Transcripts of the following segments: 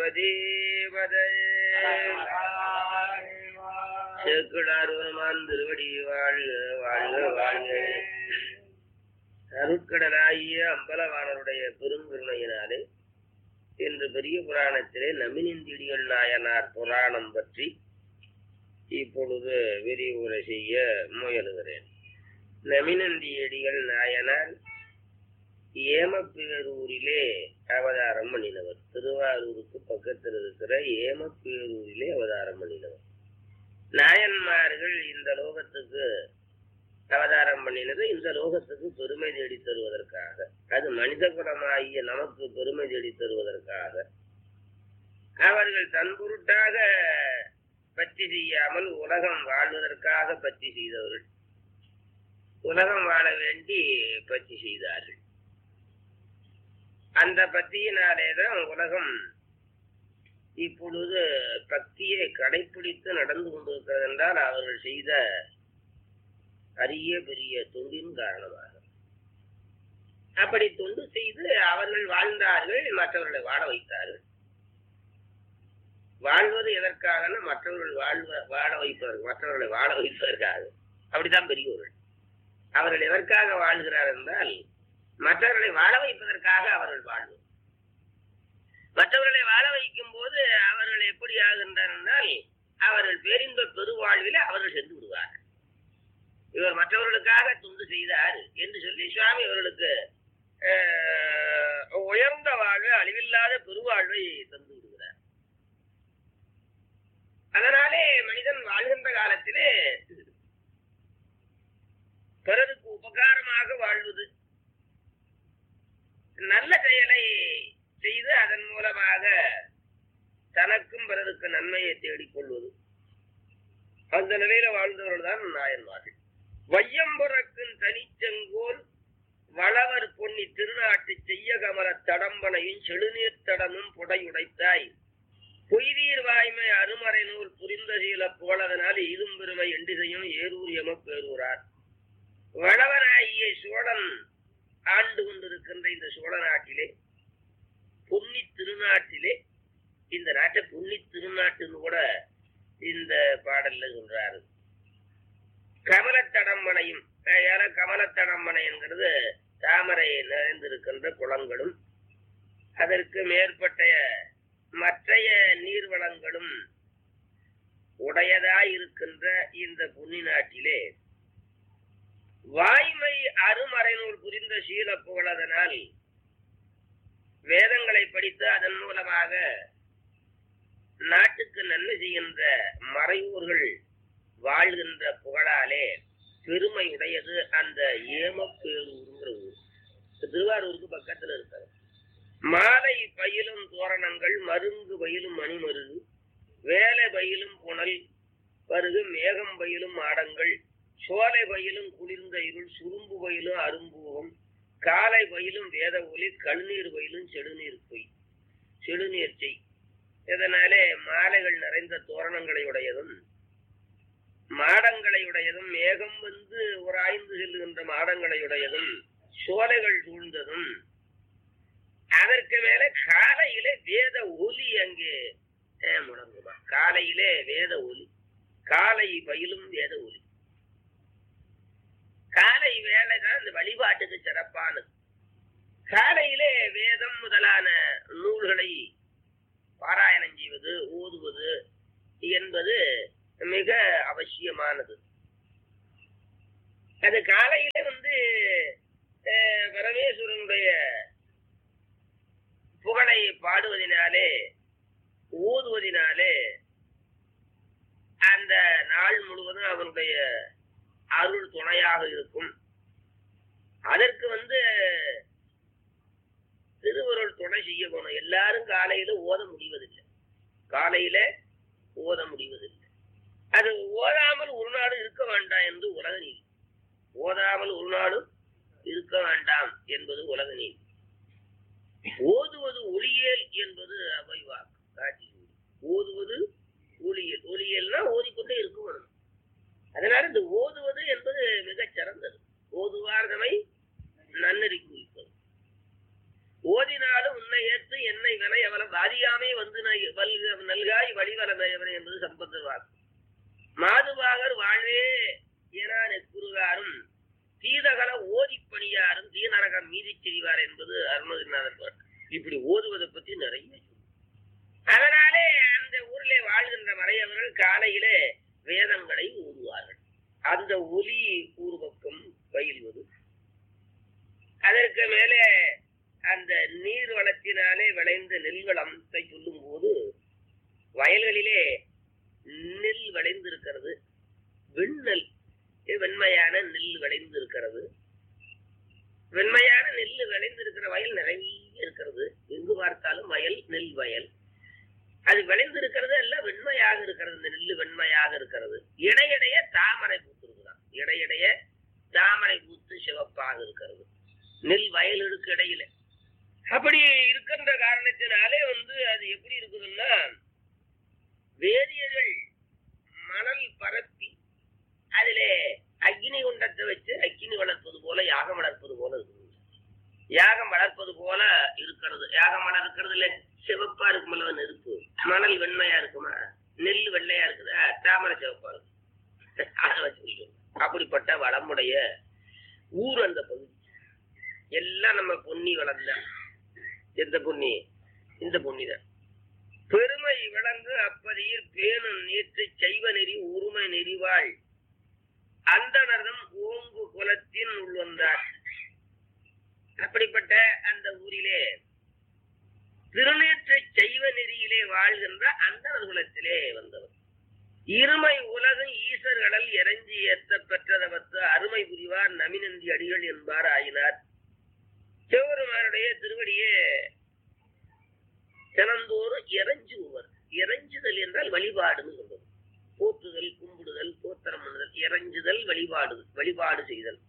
பார்வதீபதே சேக்கிழார் பெருமான் திருவடி வாழ்க வாழ்க வாழ்க அருட்கடலாகிய அம்பலவாணருடைய பெருங்கருணையினாலே இன்று பெரிய புராணத்திலே நமினிந்திடிகள் நாயனார் புராணம் பற்றி இப்பொழுது விரிவுரை செய்ய முயலுகிறேன் நமினந்தியடிகள் நாயனார் ஏமப்பேரூரிலே அவதாரம் பண்ணினவர் திருவாரூருக்கு பக்கத்தில் இருக்கிற ஏமப்பேரூரிலே அவதாரம் பண்ணினவர் நாயன்மார்கள் இந்த லோகத்துக்கு அவதாரம் பண்ணினது இந்த லோகத்துக்கு பெருமை தேடி தருவதற்காக அது மனித குலமாகிய நமக்கு பெருமை தேடி தருவதற்காக அவர்கள் தன் பொருட்டாக பற்றி செய்யாமல் உலகம் வாழ்வதற்காக பற்றி செய்தவர்கள் உலகம் வாழ வேண்டி பற்றி செய்தார்கள் அந்த பக்தியினாலேதான் உலகம் இப்பொழுது பக்தியை கடைபிடித்து நடந்து கொண்டிருக்கிறது என்றால் அவர்கள் செய்த அரிய பெரிய தொண்டின் காரணமாக அப்படி தொண்டு செய்து அவர்கள் வாழ்ந்தார்கள் மற்றவர்களை வாழ வைத்தார்கள் வாழ்வது எதற்காக மற்றவர்கள் வாழ்வ வாழ வைப்பதற்கு மற்றவர்களை வாழ வைப்பதற்காக அப்படித்தான் பெரியவர்கள் அவர்கள் எதற்காக வாழ்கிறார் என்றால் மற்றவர்களை வாழ வைப்பதற்காக அவர்கள் வாழ்வது மற்றவர்களை வாழ வைக்கும் போது அவர்கள் எப்படி ஆகின்றனர் என்றால் அவர்கள் பேரின்ப பெருவாழ்வில் அவர்கள் சென்று விடுவார்கள் இவர் மற்றவர்களுக்காக துண்டு செய்தார் என்று சொல்லி சுவாமி அவர்களுக்கு உயர்ந்த வாழ்வு அழிவில்லாத பெருவாழ்வை தந்து விடுகிறார் அதனாலே மனிதன் வாழ்கின்ற காலத்திலே பிறருக்கு உபகாரமாக வாழ்வது நல்ல செயலை செய்து அதன் மூலமாக தனக்கும் பிறருக்கு நன்மையை தேடிக்கொள்வது அந்த நிலையில வாழ்ந்தவர்கள் தான் நாயன்மார்கள் வையம்புறக்கின் தனிச்செங்கோல் வளவர் பொன்னி திருநாட்டு செய்ய கமல தடம்பனையும் செழுநீர் தடமும் புடையுடைத்தாய் பொய்தீர் வாய்மை அருமறை நூல் புரிந்த சீல புகழதனால் ஈதும் பெருமை எண்டிசையும் ஏரூர் எம பேரூரார் வளவனாகிய சோழன் ஆண்டு கொண்டிருக்கின்ற இந்த சோழ நாட்டிலே பொன்னி திருநாட்டிலே இந்த நாட்டை பொன்னி திருநாட்டுன்னு கூட இந்த பாடல்ல சொல்றாரு கமலத்தடம்பனையும் கமலத்தடம்பனை என்கிறது தாமரை நிறைந்திருக்கின்ற குளங்களும் அதற்கு மேற்பட்ட மற்றைய நீர்வளங்களும் உடையதாயிருக்கின்ற இந்த புன்னி நாட்டிலே வாய்மை அருமறைநூல் புரிந்த சீல புகழதனால் வேதங்களை படித்து அதன் மூலமாக நாட்டுக்கு நன்மை செய்கின்ற மறையூர்கள் வாழ்கின்ற புகழாலே பெருமை உடையது அந்த ஏமப்பேரூருங்கிற ஊர் திருவாரூருக்கு பக்கத்துல இருக்கிறது மாலை பயிலும் தோரணங்கள் மருங்கு பயிலும் மணிமருகு வேலை பயிலும் புனல் பருகு மேகம் பயிலும் மாடங்கள் சோலை பயிலும் குளிர்ந்த இருள் சுரும்பு பயிலும் அரும்பூகம் காலை பயிலும் வேத ஒலி கழுநீர் பயிலும் செடுநீர் பொய் செடுநீர் செய் இதனாலே மாலைகள் நிறைந்த தோரணங்களை உடையதும் மாடங்களை உடையதும் மேகம் வந்து ஒரு ஆய்ந்து செல்லுகின்ற மாடங்களை உடையதும் சோலைகள் சூழ்ந்ததும் அதற்கு மேல காலையிலே வேத ஒலி அங்கே முழங்குமா காலையிலே வேத ஒலி காலை பயிலும் வேத ஒலி காலை வேலை தான் இந்த வழிபாட்டுக்கு சிறப்பானது காலையிலே வேதம் முதலான நூல்களை பாராயணம் செய்வது ஓதுவது என்பது மிக அவசியமானது அது காலையில வந்து பரமேஸ்வரனுடைய புகழை பாடுவதனாலே ஊதுவதினாலே அந்த நாள் முழுவதும் அவனுடைய அருள் துணையாக இருக்கும் அதற்கு வந்து திருவருள் துணை செய்ய போனோம் எல்லாரும் காலையில ஓத முடிவதில்லை காலையில ஓத முடிவதில்லை அது ஓதாமல் ஒரு நாடு இருக்க வேண்டாம் என்று உலக நீதி ஓதாமல் ஒரு நாடும் இருக்க வேண்டாம் என்பது உலக நீதி ஓதுவது ஒளியல் என்பது அவைவாக்கு காட்சி ஓதுவது ஒளியல் ஒளியல்னா ஓதிக்கொண்டே இருக்க வேணும் அதனால இந்த ஓதுவது என்பது மிகச் சிறந்தது ஓதுவார்தமை நன்னறி குறிப்பது ஓதினாலும் உன்னை ஏற்று என்னை வினை அவள வாதியாமே வந்து நான் தீதகல ஓதிப்பணியாரும் தீநரகம் மீதி செய்வார் என்பது அருணகிரிநாதர் பாட்டு இப்படி ஓதுவதை பத்தி நிறைய சொல்லு. அதனாலே அந்த ஊரிலே வாழ்கின்ற மறையவர்கள் காலையிலே வேதங்களை ஓதுவார்கள் அந்த ஒலி ஊர்வக்கம் பயில்வது அதற்கு மேலே அந்த நீர் வளத்தினாலே விளைந்த நெல் வளத்தை சொல்லும் போது வயல்களிலே நெல் விளைந்திருக்கிறது வெண்ணெல் வெண்மையான நெல் விளைந்திருக்கிறது வெண்மையான நெல் விளைந்திருக்கிற வயல் நிறைய இருக்கிறது எங்கு பார்த்தாலும் வயல் நெல் வயல் அது விளைந்திருக்கிறது எல்லாம் வெண்மையாக இருக்கிறது இந்த நெல்லு வெண்மையாக இருக்கிறது இடையிடைய தாமரை பூத்திருக்குதான் இடையிடைய தாமரை பூத்து சிவப்பாக இருக்கிறது நெல் வயலுக்கு இடையில அப்படி இருக்கின்ற காரணத்தினாலே வந்து அது எப்படி இருக்குதுன்னா வேதியர்கள் மணல் பரப்பி அதிலே அக்னி குண்டத்தை வச்சு அக்னி வளர்ப்பது போல யாகம் வளர்ப்பது போல இருக்குது யாகம் வளர்ப்பது போல இருக்கிறது யாகம் வளர்க்கிறது இல்ல சிவப்பா இருக்குமல்ல நெருப்பு மணல் வெண்மையா இருக்குமா நெல் வெள்ளையா இருக்குதா தாமரை சிவப்பா இருக்கு அதை வச்சு சொல்லுவோம். அப்படிப்பட்ட வளமுடைய ஊர் அந்த பகுதி எல்லாம் நம்ம பொன்னி வளர்ந்த எந்த பொன்னி இந்த பொன்னி தான் பெருமை விளங்கு அப்பதியில் பேணும் நீற்று செய்வ நெறி உரிமை நெறிவாள் அந்தனர்தம் ஓங்கு குலத்தின் உள்வந்தார் அப்படிப்பட்ட அந்த ஊரிலே திருநீற்றை செய்வ நெறியிலே வாழ்கின்ற அந்தனர் குலத்திலே வந்தவர் இருமை உலகம் ஈசர்களால் இறஞ்சி ஏத்த பெற்றதவத்து அருமை புரிவார் நமினந்தி அடிகள் என்பார் ஆயினார் சிவபெருமானுடைய திருவடியே தினந்தோறும் இறைஞ்சுவர் இறைஞ்சுதல் என்றால் வழிபாடுன்னு சொல்றது போற்றுதல் கும்பிடுதல் தோத்திரம் பண்ணுதல் இறைஞ்சுதல் வழிபாடு வழிபாடு செய்தல்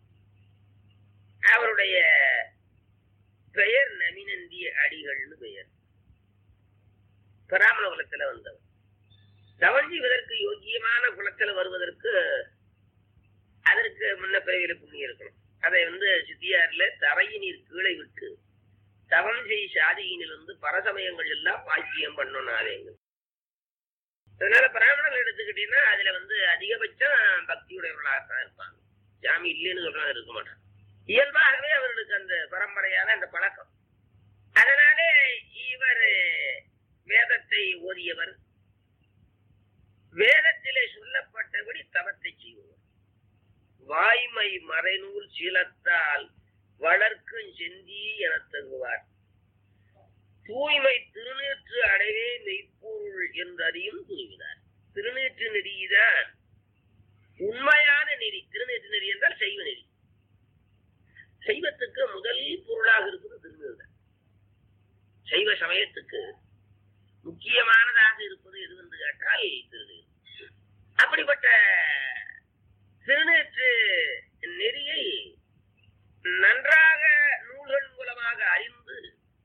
அவருடைய பெயர் நமினந்தி அடிகள்னு பெயர் பிராமண குலத்துல வந்தவர் தவம் செய்வதற்கு யோக்கியமான குலத்துல வருவதற்கு அதற்கு முன்ன பிறவியில புண்ணியம் இருக்கணும் அதை வந்து சித்தியார்ல தரையினீர் கீழே விட்டு தவம் செய் சாதியினிலிருந்து பரசமயங்கள் எல்லாம் பாக்கியம் பண்ணோனாதேங்க அதனால பிராமணர்கள் எடுத்துக்கிட்டீங்கன்னா அதுல வந்து அதிகபட்சம் பக்தியுடையவர்களாகத்தான் இருப்பாங்க சாமி இல்லைன்னு சொல்றாங்க இருக்க மாட்டாங்க இயல்பாகவே அவர்களுக்கு அந்த பரம்பரையான அந்த பழக்கம் அதனாலே இவர் வேதத்தை ஓதியவர் வேதத்திலே சொல்லப்பட்டபடி தவத்தை செய்வார் வாய்மை மறைநூல் சீலத்தால் வளர்க்கும் செந்தி எனத் தகுவார் தூய்மை திருநீற்று அடைவே மெய்ப்பொருள் என்றறியும் துணிவினார் திருநீற்று நெறிதான் உண்மையான நெறி திருநீற்று நெறி என்றால் செய்வ நெறி சைவத்துக்கு முதல் பொருளாக இருக்குது திருநீர் தான் சைவ சமயத்துக்கு முக்கியமானதாக இருப்பது எது என்று கேட்டால் திருநீர் அப்படிப்பட்ட திருநீற்று நெறியை நன்றாக நூல்கள் மூலமாக அறிந்து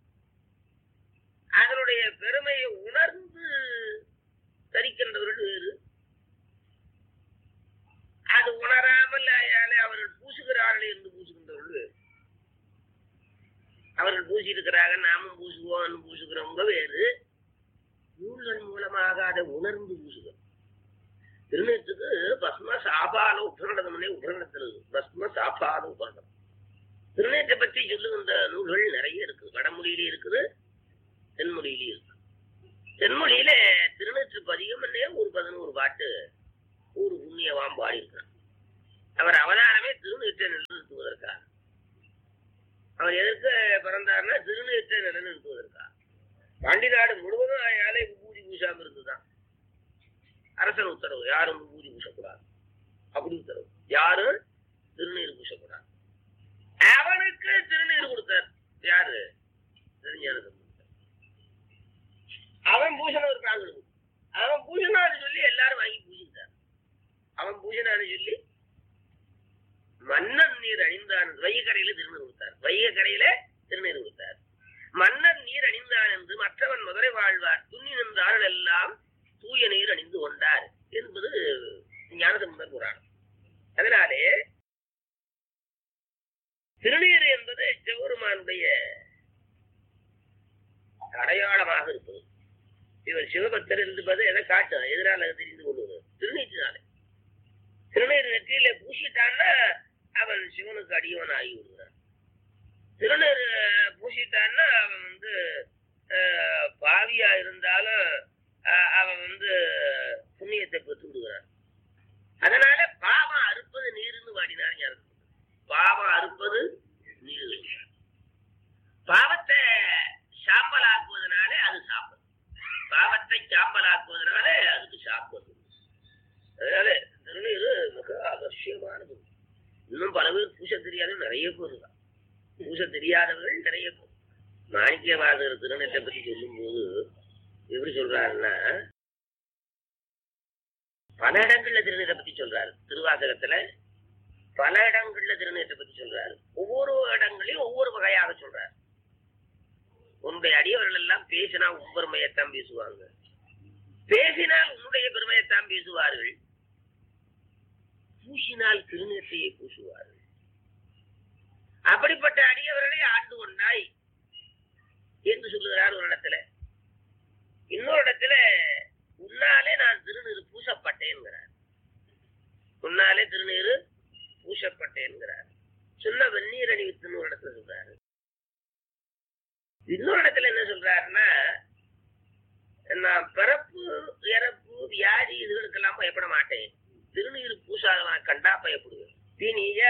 அதனுடைய பெருமையை உணர்ந்து தரிக்கின்றவர்கள் வேறு அது உணராமல் அயாலே அவர்கள் பூசுகிறார்கள் என்று பூசுகின்றவர்கள் வேறு அவர்கள் பூசியிருக்கிறாங்க நாமும் பூசுவோம் பூசுகிறவங்க வேறு நூல்கள் மூலமாக அதை உணர்ந்து பூசுகிறோம் திருநீற்றுக்கு பஸ்ம சாபால உபகரணம்னே உபகரணத்தில் இருக்கு. பஸ்ம சாபால உபகரணம் திருநீற்றை பற்றி சொல்லுகின்ற நூல்கள் நிறைய இருக்குது வடமொழியிலே இருக்குது தென்மொழியிலே இருக்கு தென்மொழியில திருநீற்று பதிகம்னே ஒரு பதினோரு பாட்டு ஒரு புண்ணியவாம் பாடி இருக்கிறான் அவர் அவதாரமே திருநீற்றை நிலைநிறுத்துவதற்காக அவர் எதற்கு பிறந்தார்னா திருநீற்றை நிலைநிறுத்துவதற்காக பாண்டி நாடு முழுவதும் ஆயாலே பூஜை பூசாம இருந்துதான் அரசன் உத்தரவு யாரும் பூஜை பூசக்கூடாது அப்படி உத்தரவு யாரும் திருநீர் பூசக்கூடாது அவனுக்கு திருநீர் கொடுத்தார் யாரு தெரிஞ்சானது அவன் பூசணம் இருக்காங்க அவன் பூசணான்னு சொல்லி எல்லாரும் வாங்கி பூசிட்டார் அவன் பூசணான்னு சொல்லி மன்னன் நீர் அணிந்தான் வைகரையில திருநீர் கொடுத்தார் வைகரையில திருநீர் கொடுத்தார் மன்னன் நீர் அணிந்தான் என்று மற்றவன் மதுரை வாழ்வார் துண்ணி நின்றார்கள் எல்லாம் தூய நீர் அணிந்து கொண்டார் என்பது ஞானசம்பந்தர் புராணம் அதனாலே திருநீர் என்பது சிவபெருமானுடைய அடையாளமாக இருப்பது இவர் சிவபக்தர் என்பது எதை காட்டும் எதனால அது தெரிந்து கொள்வது திருநீற்றினாலே திருநீர் நெற்றியில பூசிட்டான்னா அவன் அவன் சிவனுக்கு அடியவன் ஆகி விடுகிறான் திருநீர் பூசிட்டான்னா அவன் வந்து அஹ், பாவியா இருந்தாலும் அஹ், அவன் வந்து புண்ணியத்தை பெற்று விடுகிறான் அதனால பாவம் அறுப்பது நீர்னு வாடினார் ஞானசம்பந்தர். பாவம் அறுப்பது நீர் பாவத்தை சாம்பலாக்குவதனாலே அது சாப்பிடும் பாவத்தை சாம்பலாக்குவதனாலே அதுக்கு சாப்பிடும் அதனால திருநீர் மிக அவசியமானது இன்னும் பல பேர் பூச தெரியாத நிறைய பேர் இருக்காங்க பூச தெரியாதவர்கள் நிறைய பேர் மாணிக்கவாசகர் திருநீட்டை பத்தி சொல்லும்போது எப்படி சொல்றாருன்னா பல இடங்கள்ல திருநீரை பத்தி சொல்றாரு திருவாசகத்துல பல இடங்கள்ல திருநீரை பத்தி சொல்றாரு ஒவ்வொரு இடங்களையும் ஒவ்வொரு வகையாக சொல்றாரு உன்னுடைய அடியவர்கள் எல்லாம் பேசினா உன் பெருமையைத்தான் பேசுவாங்க பேசினால் உன்னுடைய பெருமையைத்தான் பேசுவார்கள் பூசினால் திருநீட்டையை பூசுவார்கள் அப்படிப்பட்ட அடியவர்களை ஆண்டு கொண்டாய் என்று சொல்லுகிறார் ஒரு இடத்துல இன்னொரு இடத்துல உன்னாலே நான் திருநீர் பூசப்பட்டேன்கிறார் உன்னாலே திருநீர் பூசப்பட்டேன்கிறார் சொன்ன வெந்நீர் அணிவித்துன்னு ஒரு இடத்துல சொல்றாரு இன்னொரு இடத்துல என்ன சொல்றாருன்னா நான் பிறப்பு இறப்பு வியாதி இதுகளுக்கெல்லாம் பயப்பட மாட்டேன் திருநீர் பூசாதவன் கண்டா பயப்படுவேன் தீனிய